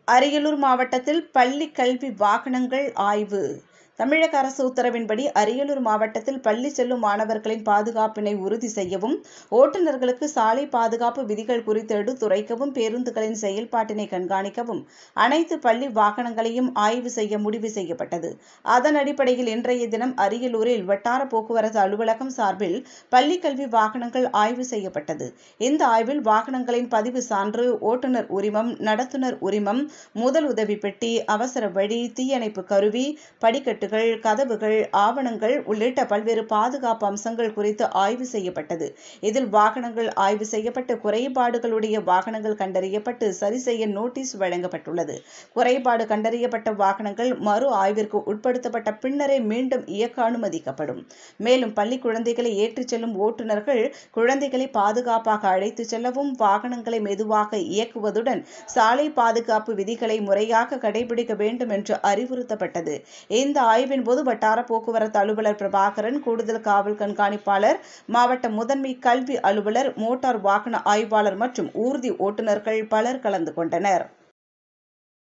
அரியலூர் மாவட்டத்தில் பள்ளி கல்வி வாகனங்கள் ஆய்வு தமிழக அரசு உத்தரவின்படி அரியலூர் மாவட்டத்தில் பள்ளி செல்லும் மாணவர்களின் பாதுகாப்பினை உறுதி செய்யவும் ஓட்டுநர்களுக்கு சாலை பாதுகாப்பு விதிகள் குறித்து எடுத்துரைக்கவும் பேருந்துகளின் செயல்பாட்டினை கண்காணிக்கவும் அனைத்து பள்ளி வாகனங்களையும் ஆய்வு செய்ய முடிவு செய்யப்பட்டது அதன் அடிப்படையில் இன்றைய தினம் அரியலூரில் வட்டார போக்குவரத்து அலுவலகம் சார்பில் பள்ளி கல்வி வாகனங்கள் ஆய்வு செய்யப்பட்டது இந்த ஆய்வில் வாகனங்களின் பதிவு சான்று ஓட்டுநர் உரிமம் நடத்துனர் உரிமம் முதல் உதவி பெட்டி அவசர வழி தீயணைப்பு கருவி படிக்கட்டுகள் கதவுகள் ஆவணங்கள் உள்ளிட்ட பல்வேறு பாதுகாப்பு அம்சங்கள் குறித்து ஆய்வு செய்யப்பட்டது இதில் வாகனங்கள் ஆய்வு செய்யப்பட்டு குறைபாடுகளுடைய வாகனங்கள் கண்டறியப்பட்டு சரி செய்ய நோட்டீஸ் வழங்கப்பட்டுள்ளது குறைபாடு கண்டறியப்பட்ட வாகனங்கள் மறு ஆய்விற்கு உட்படுத்தப்பட்ட பின்னரே மீண்டும் இயக்க அனுமதிக்கப்படும் மேலும் பள்ளி குழந்தைகளை ஏற்றிச் செல்லும் ஓட்டுநர்கள் குழந்தைகளை பாதுகாப்பாக அழைத்துச் செல்லவும் வாகனங்களை மெதுவாக இயக்குவதுடன் சாலை பாதுகாப்பு விதிகளை முறையாக கடைபிடிக்க வேண்டும் என்று அறிவுறுத்தப்பட்டது இந்த ஆய்வின் போது வட்டார போக்குவரத்து அலுவலர் பிரபாகரன் கூடுதல் காவல் கண்காணிப்பாளர் மாவட்ட முதன்மை கல்வி அலுவலர் மோட்டார் வாகன ஆய்வாளர் மற்றும் ஊர்தி ஓட்டுநர்கள் பலர் கலந்து கொண்டனர்